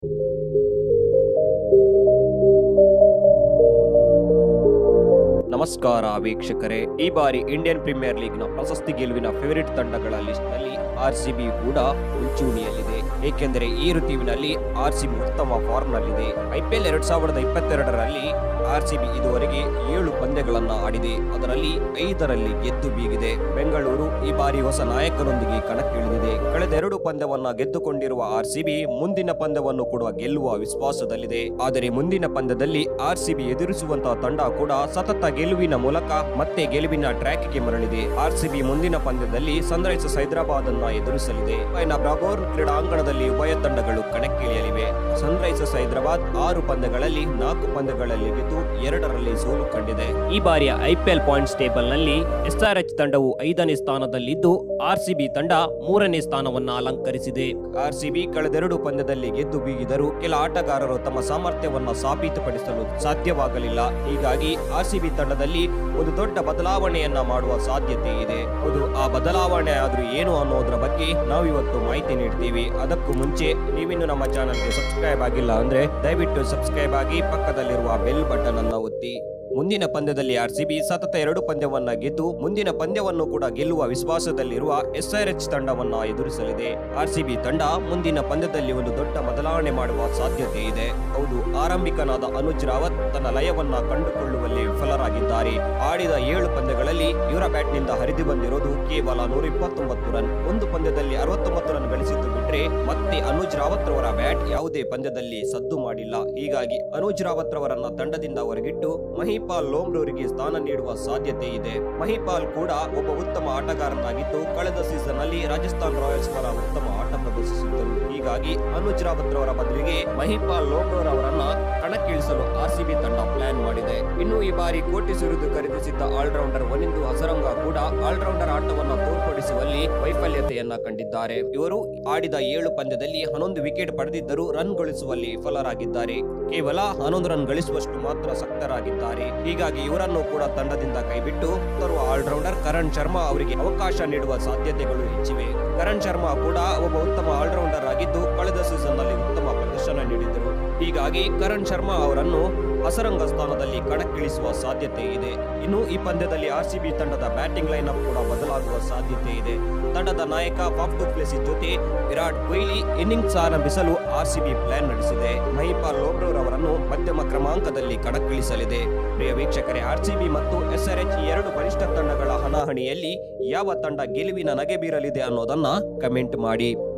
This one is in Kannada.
ನಮಸ್ಕಾರ ವೀಕ್ಷಕರೇ ಈ ಬಾರಿ ಇಂಡಿಯನ್ ಪ್ರೀಮಿಯರ್ ಲೀಗ್ನ ಪ್ರಶಸ್ತಿ ಗೆಲುವಿನ ಫೇವರಿಟ್ ತಂಡಗಳ ಲಿಸ್ಟ್ನಲ್ಲಿ ಆರ್ ಸಿ ಬಿ ಕೂಡ ಮುಂಚೂಣಿಯಲ್ಲಿದೆ ಏಕೆಂದರೆ ಈ ಋತುವಿನಲ್ಲಿ ಆರ್ ಸಿ ಬಿ ಉತ್ತಮ ಫಾರ್ಮ್ನಲ್ಲಿದೆ ಐಪಿಎಲ್ ಎರಡ್ ಸಾವಿರದ ಇಪ್ಪತ್ತೆರಡರಲ್ಲಿ ಆರ್ ಸಿ ಬಿ ಇದುವರೆಗೆ ಏಳು ಪಂದ್ಯಗಳನ್ನ ಆಡಿದೆ ಅದರಲ್ಲಿ ಐದರಲ್ಲಿ ಗೆದ್ದು ಬೀಗಿದೆ ಬೆಂಗಳೂರು ಈ ಬಾರಿ ಹೊಸ ನಾಯಕನೊಂದಿಗೆ ಕಣಕ್ಕಿಳಿದಿದೆ ಕಳೆದ ಎರಡು ಪಂದ್ಯವನ್ನ ಗೆದ್ದುಕೊಂಡಿರುವ ಆರ್ ಸಿ ಬಿ ಮುಂದಿನ ಪಂದ್ಯವನ್ನು ಕೂಡ ಗೆಲ್ಲುವ ವಿಶ್ವಾಸದಲ್ಲಿದೆ ಆದರೆ ಮುಂದಿನ ಪಂದ್ಯದಲ್ಲಿ ಆರ್ ಸಿ ಬಿ ಎದುರಿಸುವಂತಹ ತಂಡ ಕೂಡ ಸತತ ಗೆಲುವಿನ ಮೂಲಕ ಮತ್ತೆ ಗೆಲುವಿನ ಟ್ರ್ಯಾಕ್ಗೆ ಮರಳಿದೆ ಆರ್ ಸಿ ಬಿ ಮುಂದಿನ ಪಂದ್ಯದಲ್ಲಿ ಸನ್ರೈಸರ್ಸ್ ಹೈದರಾಬಾದ್ ಅನ್ನ ಎದುರಿಸಲಿದೆ ಮುಂಬೈನ ಬ್ರಾಬೋರ್ ಕ್ರೀಡಾಂಗಣದಲ್ಲಿ ಉಭಯ ತಂಡಗಳು ಕಣಕ್ಕಿಳಿಯಲಿವೆ ಸನ್ರೈಸರ್ಸ್ ಹೈದರಾಬಾದ್ ಆರು ಪಂದ್ಯಗಳಲ್ಲಿ ನಾಲ್ಕು ಪಂದ್ಯಗಳಲ್ಲಿ ಗೆದ್ದು ಎರಡರಲ್ಲಿ ಸೋಲು ಕಂಡಿದೆ ಈ ಬಾರಿಯ ಐಪಿಎಲ್ ಪಾಯಿಂಟ್ಸ್ ಟೇಬಲ್ ನಲ್ಲಿ ಎಸ್ಆರ್ಎಚ್ ತಂಡವು ಐದನೇ ಸ್ಥಾನದಲ್ಲಿದ್ದು ಆರ್ಸಿಬಿ ತಂಡ ಮೂರನೇ ಸ್ಥಾನವನ್ನ ಅಲಂಕರಿಸಿದೆ ಆರ್ಸಿಬಿ ಕಳೆದೆರಡು ಪಂದ್ಯದಲ್ಲಿ ಗೆದ್ದು ಬೀಗಿದರೂ ಕೆಲ ಆಟಗಾರರು ತಮ್ಮ ಸಾಮರ್ಥ್ಯವನ್ನ ಸಾಬೀತುಪಡಿಸಲು ಸಾಧ್ಯವಾಗಲಿಲ್ಲ ಹೀಗಾಗಿ ಆರ್ಸಿಬಿ ತಂಡದಲ್ಲಿ ಒಂದು ದೊಡ್ಡ ಬದಲಾವಣೆಯನ್ನ ಮಾಡುವ ಸಾಧ್ಯತೆ ಇದೆ ಹೌದು ಆ ಬದಲಾವಣೆ ಆದ್ರೂ ಏನು ಅನ್ನೋದ್ರ ಬಗ್ಗೆ ನಾವಿವತ್ತು ಮಾಹಿತಿ ನೀಡ್ತೀವಿ ಅದಕ್ಕೂ ಮುಂಚೆ ನೀವಿನ್ನು ನಮ್ಮ ಚಾನಲ್ಗೆ ಸಬ್ಸ್ಕ್ರೈಬ್ ಆಗಿಲ್ಲ ಅಂದ್ರೆ ದಯವಿಟ್ಟು ಸಬ್ಸ್ಕ್ರೈಬ್ ಆಗಿ ಪಕ್ಕದಲ್ಲಿರುವ ಬೆಲ್ ಬಟನ್ ಅನ್ನ ಒತ್ತಿ ಮುಂದಿನ ಪಂದ್ಯದಲ್ಲಿ ಆರ್ಸಿಬಿ ಸತತ ಎರಡು ಪಂದ್ಯವನ್ನ ಗೆದ್ದು ಮುಂದಿನ ಪಂದ್ಯವನ್ನು ಕೂಡ ಗೆಲ್ಲುವ ವಿಶ್ವಾಸದಲ್ಲಿರುವ ಎಸ್ಆರ್ಎಚ್ ತಂಡವನ್ನ ಎದುರಿಸಲಿದೆ ಆರ್ಸಿಬಿ ತಂಡ ಮುಂದಿನ ಪಂದ್ಯದಲ್ಲಿ ಒಂದು ದೊಡ್ಡ ಬದಲಾವಣೆ ಮಾಡುವ ಸಾಧ್ಯತೆ ಇದೆ ಹೌದು ಆರಂಭಿಕನಾದ ಅನುಜ್ ರಾವತ್ ತನ್ನ ಲಯವನ್ನ ಕಂಡುಕೊಳ್ಳುವಲ್ಲಿ ವಿಫಲರಾಗಿದ್ದಾರೆ ಆಡಿದ ಏಳು ಪಂದ್ಯಗಳಲ್ಲಿ ಇವರ ಬ್ಯಾಟ್ನಿಂದ ಹರಿದು ಬಂದಿರೋದು ಕೇವಲ ನೂರ ಇಪ್ಪತ್ತೊಂಬತ್ತು ರನ್ ಒಂದು ಪಂದ್ಯದಲ್ಲಿ ಅರವತ್ತೊಂಬತ್ತು ರನ್ ಗಳಿಸಿದ್ದು ಬಿಟ್ರೆ ಮತ್ತೆ ಅನುಜ್ ರಾವತ್ ರವರ ಬ್ಯಾಟ್ ಯಾವುದೇ ಪಂದ್ಯದಲ್ಲಿ ಸದ್ದು ಮಾಡಿಲ್ಲ ಹೀಗಾಗಿ ಅನುಜ್ ರಾವತ್ ರವರನ್ನ ತಂಡದಿಂದ ಹೊರಗಿಟ್ಟು ಮಹಿಪಾಲ್ ಲೋಮ್ರವರಿಗೆ ಸ್ಥಾನ ನೀಡುವ ಸಾಧ್ಯತೆ ಇದೆ ಮಹಿಪಾಲ್ ಕೂಡ ಒಬ್ಬ ಉತ್ತಮ ಆಟಗಾರನಾಗಿದ್ದು ಕಳೆದ ಸೀಸನ್ ಅಲ್ಲಿ ರಾಜಸ್ಥಾನ್ ರಾಯಲ್ಸ್ ಪರ ಉತ್ತಮ ಆಟ ಪ್ರದರ್ಶಿಸಿದ್ದರು ಹೀಗಾಗಿ ಅನುಜ್ ರಾವತ್ ರವರ ಬದಲಿಗೆ ಮಹಿಪಾಲ್ ಲೋಮ್ರೋರ್ ಅವರನ್ನ ಕಣಕ್ಕಿಳಿಸಲು ಆರ್ಸಿಬಿ ತಂಡ ಪ್ಲಾನ್ ಮಾಡಿದೆ ಇನ್ನು ಈ ಬಾರಿ ಕೋಟಿ ಸುರಿದು ಖರೀದಿಸಿದ್ದ ಆಲ್ರೌಂಡರ್ ಒನಿಂದು ಹಸರಂಗ ಕೂಡ ಆಲ್ರೌಂಡರ್ ಆಟವನ್ನ ತೋರ್ಪಡಿಸುವಲ್ಲಿ ವೈಫಲ್ಯತೆಯನ್ನ ಕಂಡಿದ್ದಾರೆ ಇವರು ಆಡಿದ ಏಳು ಪಂದ್ಯದಲ್ಲಿ ಹನ್ನೊಂದು ವಿಕೆಟ್ ಪಡೆದಿದ್ದರೂ ರನ್ ಗಳಿಸುವಲ್ಲಿ ವಿಫಲರಾಗಿದ್ದಾರೆ ಕೇವಲ ಹನ್ನೊಂದು ರನ್ ಗಳಿಸುವಷ್ಟು ಮಾತ್ರ ಸಕ್ತರಾಗಿದ್ದಾರೆ ಹೀಗಾಗಿ ಇವರನ್ನು ಕೂಡ ತಂಡದಿಂದ ಕೈಬಿಟ್ಟು ತರುವ ಆಲ್ರೌಂಡರ್ ಕರಣ್ ಶರ್ಮಾ ಅವರಿಗೆ ಅವಕಾಶ ನೀಡುವ ಸಾಧ್ಯತೆಗಳು ಹೆಚ್ಚಿವೆ ಕರಣ್ ಶರ್ಮಾ ಕೂಡ ಒಬ್ಬ ಉತ್ತಮ ಆಲ್ರೌಂಡರ್ ಆಗಿದ್ದು ಕಳೆದ ಸೀಸನ್ ನಲ್ಲಿ ಉತ್ತಮ ಪ್ರದರ್ಶನ ನೀಡಿದರು ಹೀಗಾಗಿ ಕರಣ್ ಶರ್ಮಾ ಅವರನ್ನು ಹಸರಂಗ ಸ್ಥಾನದಲ್ಲಿ ಕಣಕ್ಕಿಳಿಸುವ ಸಾಧ್ಯತೆ ಇದೆ ಇನ್ನು ಈ ಪಂದ್ಯದಲ್ಲಿ ಆರ್ಸಿಬಿ ತಂಡದ ಬ್ಯಾಟಿಂಗ್ ಲೈನ್ ಅಪ್ ಕೂಡ ಬದಲಾಗುವ ಸಾಧ್ಯತೆ ಇದೆ ತಂಡದ ನಾಯಕ ಫಾಫ್ ಟು ಪ್ಲೇಸಿಸ್ ಜೊತೆ ವಿರಾಟ್ ಕೊಹ್ಲಿ ಇನ್ನಿಂಗ್ಸ್ ಆರಂಭಿಸಲು ಆರ್ಸಿಬಿ ಪ್ಲಾನ್ ನಡೆಸಿದೆ ಮಹಿಪಾಲ್ ಲೋಮ್ರೋರ್ ಅವರನ್ನು ಮಧ್ಯಮ ಕ್ರಮಾಂಕದಲ್ಲಿ ಕಣಕ್ಕಿಳಿಸಲಿದೆ ಪ್ರಿಯ ವೀಕ್ಷಕರೇ ಆರ್ಸಿಬಿ ಮತ್ತು ಎಸ್ಆರ್ಎಚ್ ಎರಡು ಬಲಿಷ್ಠ ತಂಡಗಳ ಹಣಾಹಣಿಯಲ್ಲಿ ಯಾವ ತಂಡ ಗೆಲುವಿನ ನಗೆ ಬೀರಲಿದೆ ಅನ್ನೋದನ್ನ ಕಮೆಂಟ್ ಮಾಡಿ